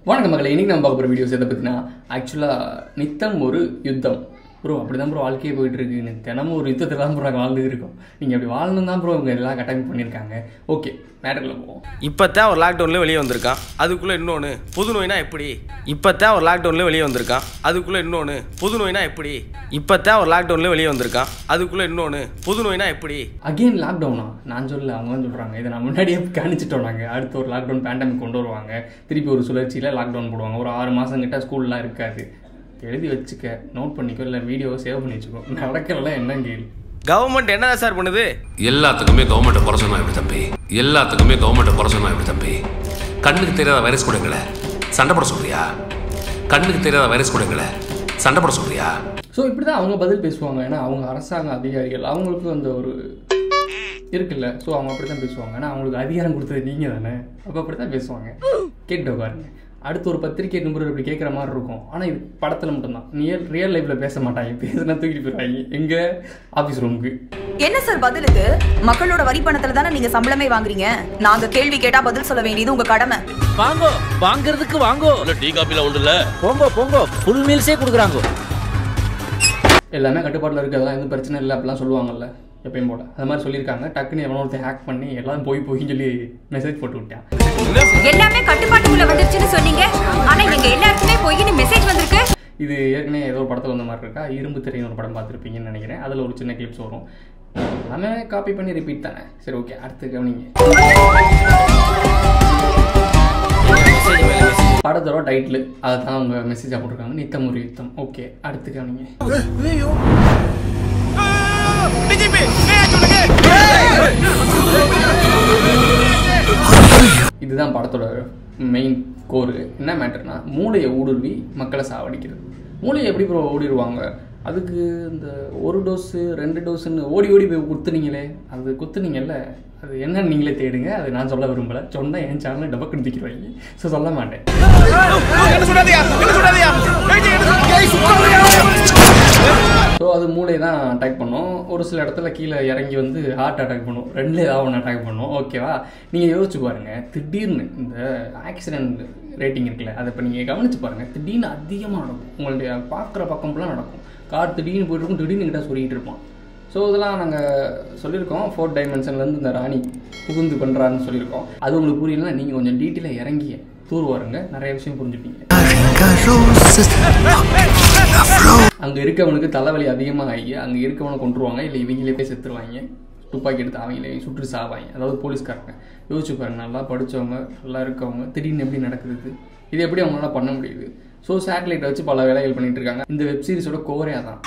வணக்கம் மகளே இன்னைக்கு நம்ம பார்க்க போகிற வீடியோஸ் எதை பற்றினா ஆக்சுவலாக நித்தம் ஒரு யுத்தம் ப்ரோ அப்படி தான் ப்ரோ வாழ்க்கையே போயிட்டு இருக்கு தினமும் ஒரு யுத்தத்தில் தான் ப்ரோ நாங்கள் வாழ்ந்து இருக்கோம் நீங்கள் அப்படி வாழணும் தான் ப்ரோ இவங்க எல்லாம் கட்டாயம் பண்ணியிருக்காங்க ஓகே மேட்டரில் போவோம் இப்போத்தான் ஒரு லாக்டவுனில் வெளியே வந்திருக்கான் அதுக்குள்ளே இன்னொன்று புது நோய்னா எப்படி இப்போத்தான் ஒரு லாக்டவுனில் வெளியே வந்திருக்கான் அதுக்குள்ளே இன்னொன்று புது நோய்னா எப்படி இப்போத்தான் ஒரு லாக்டவுனில் வெளியே வந்திருக்கான் அதுக்குள்ளே இன்னொன்று புது நோய்னா எப்படி அகெயின் லாக்டவுனா நான் சொல்லல அவங்க தான் சொல்கிறாங்க இதை நான் முன்னாடியே கணிச்சிட்டோம் நாங்கள் அடுத்து ஒரு லாக்டவுன் பேண்டமிக் கொண்டு வருவாங்க திருப்பி ஒரு சுழற்சியில் லாக்டவுன் போடுவாங்க ஒரு ஆறு மாதம் கிட்ட ஸ்கூல்லாம் இருக்காது எழுதி வச்சுக்க நோட் பண்ணிக்கோ இல்லை வீடியோவை சேவ் பண்ணி வச்சுக்கோ நடக்கலாம் என்ன கேள்வி கவர்மெண்ட் என்ன சார் பண்ணுது எல்லாத்துக்குமே கவர்மெண்ட்டை குறை சொன்னா எப்படி தம்பி எல்லாத்துக்குமே கவர்மெண்ட்டை குறை சொன்னா எப்படி தம்பி கண்ணுக்கு தெரியாத வைரஸ் கொடுங்கள சண்டை போட சொல்றியா கண்ணுக்கு தெரியாத வைரஸ் கொடுங்கள சண்டை போட சொல்றியா ஸோ இப்படி தான் அவங்க பதில் பேசுவாங்க ஏன்னா அவங்க அரசாங்க அதிகாரிகள் அவங்களுக்கு அந்த ஒரு இருக்குல்ல ஸோ அவங்க அப்படி தான் பேசுவாங்க ஏன்னா அவங்களுக்கு அதிகாரம் கொடுத்தது நீங்கள் தானே அப்போ அப்படி தான் பேசுவாங்க கேட்டு உட்காருங்க அடுத்து ஒரு பத்திரிகை நிபுணர் இப்படி கேட்குற மாதிரி இருக்கும் ஆனால் இது படத்தில் மட்டும்தான் ரியல் ரியல் லைஃப்பில் பேச மாட்டாங்க பேசினா தூக்கிட்டு போயிடுவாங்க எங்கே ஆஃபீஸ் ரூமுக்கு என்ன சார் பதில் இது மக்களோட வரி பணத்துல தானே நீங்க சம்பளமே வாங்குறீங்க நாங்க கேள்வி கேட்டா பதில் சொல்ல வேண்டியது உங்க கடமை வாங்கோ வாங்குறதுக்கு வாங்கோ டீ காப்பில உண்டு இல்ல போங்கோ போங்கோ ஃபுல் மீல்ஸே கொடுக்குறாங்க எல்லாமே கட்டுப்பாட்டில் இருக்குது அதெல்லாம் எந்த பிரச்சனை இல்லை அப்படிலாம் சொல்லுவாங்கல்ல எப்பயும் போல அது மாதிரி சொல்லியிருக்காங்க டக்குன்னு எவனோ ஒருத்தன் ஹேக் பண்ணி எல்லாம் போய் போயின்னு சொல்லி மெசேஜ் போட்டு விட்டான் எல்லாமே கட்டுப்பாட்டுக்குள்ள வந்துருச்சுன்னு சொன்னீங்க ஆனா எங்க எல்லாருக்குமே பொய்னு மெசேஜ் வந்திருக்கு இது ஏற்கனவே ஏதோ ஒரு படத்தில் வந்த மாதிரி இருக்கா இரும்பு திரைன்னு ஒரு படம் பார்த்துருப்பீங்கன்னு நினைக்கிறேன் அதில் ஒரு சின்ன கிளிப்ஸ் வரும் எல்லாமே காப்பி பண்ணி ரிப்பீட் தானே சரி ஓகே அடுத்து கவனிங்க படத்தோட டைட்டில் அதை தான் அவங்க மெசேஜாக போட்டிருக்காங்க நித்தம் ஒரு யுத்தம் ஓகே அடுத்து கவனிங்க இதுதான் படத்தோட மெயின் கோரு என்ன மேட்டர்னா மூளையை ஊடுருவி மக்களை சாவடிக்கிறது மூளையை எப்படி ப்ரோ ஓடிடுவாங்க அதுக்கு இந்த ஒரு டோஸு ரெண்டு டோஸுன்னு ஓடி ஓடி போய் குத்துனீங்களே அது குத்துனீங்கல்ல அது என்னன்னு நீங்களே தேடுங்க அது நான் சொல்ல விரும்பலை சொன்னால் என் சேனலில் டபக்குன்னு தூக்கிடுவாங்க ஸோ சொல்ல மாட்டேன் ஸோ அது மூளையை தான் அட்டாக் பண்ணும் ஒரு சில இடத்துல கீழே இறங்கி வந்து ஹார்ட் அட்டாக் பண்ணும் ரெண்டுல ஏதாவது ஒன்று அட்டாக் பண்ணும் ஓகேவா நீங்கள் யோசிச்சு பாருங்க திடீர்னு இந்த ஆக்சிடென்ட் ரேட்டிங் இருக்குல்ல அதை இப்போ நீங்கள் கவனிச்சு பாருங்க திடீர்னு அதிகமாக நடக்கும் உங்களுடைய பார்க்குற பக்கம் ஃபுல்லாக நடக்கும் கார் திடீர்னு போயிட்டு இருக்கும் திடீர்னு கிட்ட சொல்லிட்டு இருப்பான் ஸோ இதெல்லாம் நாங்கள் சொல்லியிருக்கோம் ஃபோர்த் டைமென்ஷன்லேருந்து இந்த ராணி புகுந்து பண்ணுறாருன்னு சொல்லியிருக்கோம் அது உங்களுக்கு புரியலன்னா நீங்கள் கொஞ்சம் டீட்டெயிலாக இறங்கி தூர் வாருங்க நிறைய விஷயம் புரிஞ்சுப்பீங்க அங்கே இருக்கவனுக்கு தலைவலி அதிகமாக ஆகி அங்கே இருக்கவனை கொண்டுருவாங்க இல்லை இவங்களே போய் செத்துருவாங்க துப்பாக்கி எடுத்து அவங்களே சுட்டு சாவாங்க அதாவது போலீஸ்காரங்க யோசிச்சு பாருங்க நல்லா படித்தவங்க நல்லா இருக்கவங்க திடீர்னு எப்படி நடக்குது இது? இது எப்படி அவங்களால பண்ண முடியுது ஸோ சேட்டலைட்டை வச்சு பல வேலைகள் பண்ணிட்டு இருக்காங்க இந்த வெப் சீரிஸோட கோரையா தான்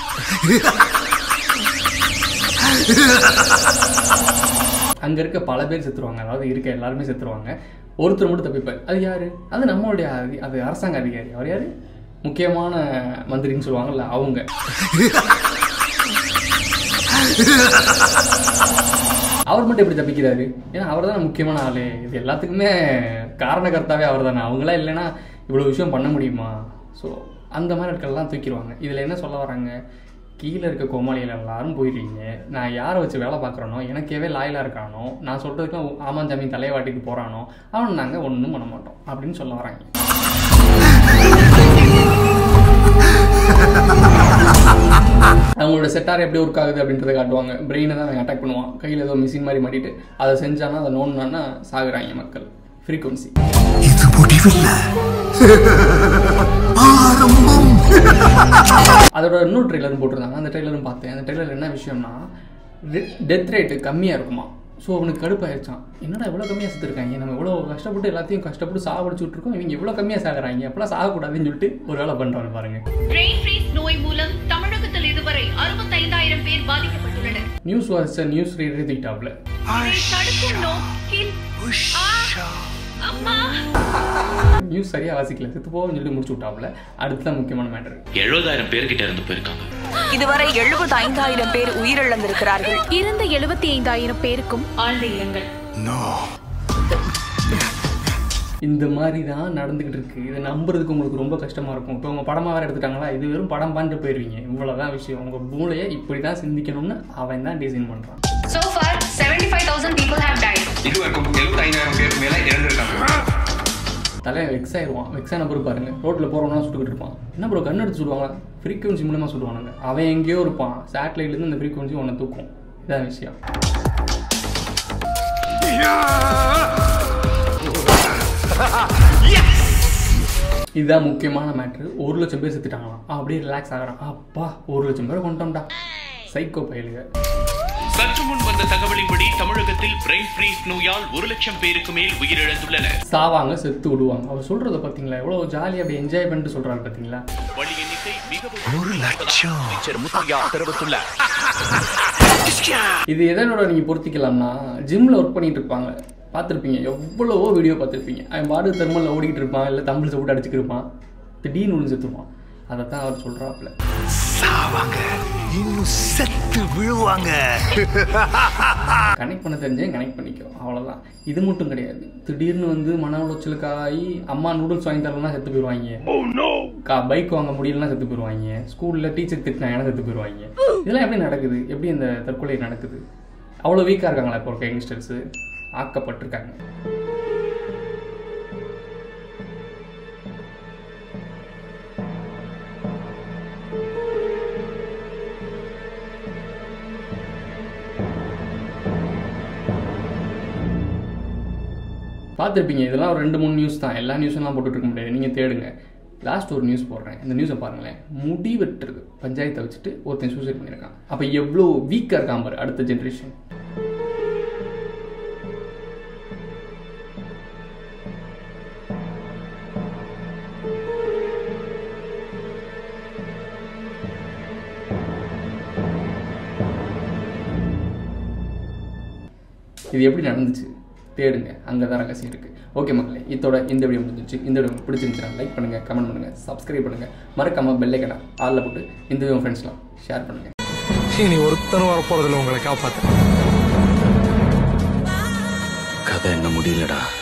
அங்கே இருக்க பல பேர் செத்துருவாங்க அதாவது இருக்க எல்லாருமே செத்துருவாங்க ஒருத்தர் மட்டும் தப்பிப்பார் அது யாரு அது நம்மளுடைய அதி- அது அரசாங்க அதிகாரி அவர் யாரு முக்கியமான மந்திரின்னு சொல்லுவாங்கல்ல அவங்க அவர் மட்டும் எப்படி தப்பிக்கிறாரு ஏன்னா அவர் தானே முக்கியமான ஆளு இது எல்லாத்துக்குமே காரணகர்த்தாவே அவர் தானே அவங்களாம் இல்லைன்னா இவ்வளோ விஷயம் பண்ண முடியுமா ஸோ அந்த மாதிரி ஆட்கள்லாம் தூக்கிடுவாங்க இதில் என்ன சொல்ல வராங்க கீழே இருக்க கோமாளிகள் எல்லாரும் போயிடுறீங்க நான் யாரை வச்சு வேலை பார்க்குறனோ எனக்கேவே லாயலாக இருக்கானோ நான் சொல்கிறதுக்குலாம் ஆமாஞ்சாமி தலைவாட்டிக்கு போகிறானோ அவன் நாங்கள் ஒன்றும் பண்ண மாட்டோம் அப்படின்னு சொல்ல வராங்க அவங்களோட செட்டார் எப்படி ஒர்க் ஆகுது அப்படின்றத காட்டுவாங்க பிரெயினை தான் அவன் அட்டாக் பண்ணுவான் கையில் ஏதோ மிஷின் மாதிரி மாட்டிட்டு அதை செஞ்சானா அதை நோண்டானா சாகுறாங்க மக்கள் ஃப்ரீக்வன்சி இது முடிவில்லை ஆரம்பம் அதோட இன்னொரு ட்ரெய்லரும் போட்டிருந்தாங்க அந்த ட்ரெய்லரும் பார்த்தேன் அந்த ட்ரெய்லர் என்ன விஷயம்னா டெத் ரேட்டு கம்மியாக இருக்குமா ஸோ அவனுக்கு கடுப்பாயிருச்சான் என்னடா இவ்வளோ கம்மியாக செத்துருக்காங்க நம்ம இவ்வளோ கஷ்டப்பட்டு எல்லாத்தையும் கஷ்டப்பட்டு சாவடிச்சு விட்ருக்கோம் இவங்க இவ்வளோ கம்மியாக சாகுறாங்க அப்பெல்லாம் சாகக்கூடாதுன்னு சொல்லிட்டு ஒரு வேலை பண்ணுறாங்க பாருங்க பிரெயின் ஃப்ரீஸ் நோய் மூலம் தமிழகத்தில் இதுவரை அறுபத்தைந்தாயிரம் பேர் பாதிக்கப்பட்டுள்ளனர் நியூஸ் வாசிச்ச நியூஸ் ரீடரே தூக்கிட்டாப்ல இதை தடுக்கும் நோக்கில் ஆ, அம்மா நியூஸ் சரியாக வாசிக்கல செத்து போகன்னு சொல்லி முடிச்சு விட்டாப்ல அடுத்து தான் முக்கியமான மேட்டர் எழுபதாயிரம் பேர்கிட்ட இருந்து போயிருக்காங்க இதுவரை எழுபது ஐந்தாயிரம் பேர் உயிரிழந்திருக்கிறார்கள் இருந்த எழுபத்தி ஐந்தாயிரம் பேருக்கும் ஆழ்ந்த இரங்கல் இந்த மாதிரி தான் நடந்துக்கிட்டு இருக்கு இதை நம்புறதுக்கு உங்களுக்கு ரொம்ப கஷ்டமாக இருக்கும் இப்போ உங்கள் படமாக வேறு எடுத்துட்டாங்களா இது வெறும் படம் பண்ணிட்டு போயிடுவீங்க இவ்வளோதான் விஷயம் உங்கள் மூளையை இப்படி தான் சிந்திக்கணும்னு அவன் தான் டிசைன் பண்ணுறான் So far, 75,000 people have died. இதுவரைக்கும் எழுபத்தைந்தாயிரம் பேர் மேல இறந்திருக்காங்க தலையை வெக்ஸ் ஆயிடுவான் வெக்ஸ் ஆன பிறகு பாருங்க ரோட்டில் போகிறவங்களாம் சுட்டுக்கிட்டு இருப்பான் என்ன ப்ரோ கண்ணு எடுத்து சுடுவாங்க ஃப்ரீக்வன்சி மூலமாக சுடுவானுங்க அவன் எங்கேயோ இருப்பான் சேட்டலைட்லேருந்து அந்த ஃப்ரீக்வன்சி உன்னை தூக்கும் இதான் விஷயம் இதுதான் முக்கியமான மேட்ரு ஒரு லட்சம் பேர் செத்துட்டாங்களாம் அப்படியே ரிலாக்ஸ் ஆகிறான் அப்பா ஒரு லட்சம் பேரை கொண்டோம்டா சைக்கோ பயலுங்க சற்று முன் வந்த தகவலின்படி தமிழகத்தில் பிரெயின் ஃப்ரீஸ் நோயால் ஒரு லட்சம் பேருக்கு மேல் உயிரிழந்துள்ளனர் சாவாங்க செத்து விடுவாங்க அவர் சொல்கிறத பார்த்தீங்களா எவ்வளோ ஜாலியாக அப்படி என்ஜாய் பண்ணிட்டு சொல்கிறாரு பார்த்தீங்களா பலி எண்ணிக்கை மிகவும் ஒரு லட்சம் அமைச்சர் முத்தையா தெரிவித்துள்ளார் இது எதனோட நீங்கள் பொருத்திக்கலாம்னா ஜிம்மில் ஒர்க் பண்ணிட்டு இருப்பாங்க பார்த்துருப்பீங்க எவ்வளவோ வீடியோ பார்த்துருப்பீங்க அவன் பாடு தெர்மலில் ஓடிக்கிட்டு இருப்பான் இல்லை தம்பிள்ஸை போட்டு அடிச்சுக்கிருப்பான் திடீர்னு ஒன்று செத்துருவான் அதை தான் அவர் சொல்கிறாப்புல சாவாங்க இன்னும் செத்து விழுவாங்க கனெக்ட் பண்ண தெரிஞ்சே கனெக்ட் பண்ணிக்கோ அவ்வளோதான் இது மட்டும் கிடையாது திடீர்னு வந்து மன உளைச்சலுக்காகி அம்மா நூடுல்ஸ் வாங்கி தரலன்னா செத்து போயிடுவாங்க கா பைக் வாங்க முடியலன்னா செத்து போயிடுவாங்க ஸ்கூலில் டீச்சர் திட்டினாங்கன்னா செத்து போயிடுவாங்க இதெல்லாம் எப்படி நடக்குது எப்படி இந்த தற்கொலை நடக்குது அவ்வளோ வீக்காக இருக்காங்களா இப்போ இருக்க யங்ஸ்டர்ஸு ஆக்கப்பட்டிருக்காங்க பார்த்துருப்பீங்க இதெல்லாம் ஒரு ரெண்டு மூணு நியூஸ் தான் எல்லா நியூஸெல்லாம் போட்டுட்டு இருக்க முடியாது நீங்கள் தேடுங்க லாஸ்ட் ஒரு நியூஸ் போடுறேன் இந்த நியூஸை பாருங்களேன் முடி வெட்டுறது பஞ்சாயத்தை வச்சுட்டு ஒருத்தன் சூசைட் பண்ணியிருக்கான் அப்போ எவ்வளோ வீக்காக இருக்கான் பாரு அடுத்த ஜென்ரேஷன் இது எப்படி நடந்துச்சு தேடுங்க அங்கே தான் ரகசியம் இருக்குது ஓகே மக்களே இதோட இந்த வீடியோ முடிஞ்சிச்சு இந்த வீடியோ உங்களுக்கு பிடிச்சிருந்துச்சுன்னா லைக் பண்ணுங்கள் கமெண்ட் பண்ணுங்கள் சப்ஸ்கிரைப் பண்ணுங்கள் மறக்காமல் பெல்லைக்கடா ஆளில் போட்டு இந்த வீடியோ ஃப்ரெண்ட்ஸ்லாம் ஷேர் பண்ணுங்கள் இனி ஒருத்தரும் வரப்போறதில்ல உங்களை காப்பாத்த கதை என்ன முடியலடா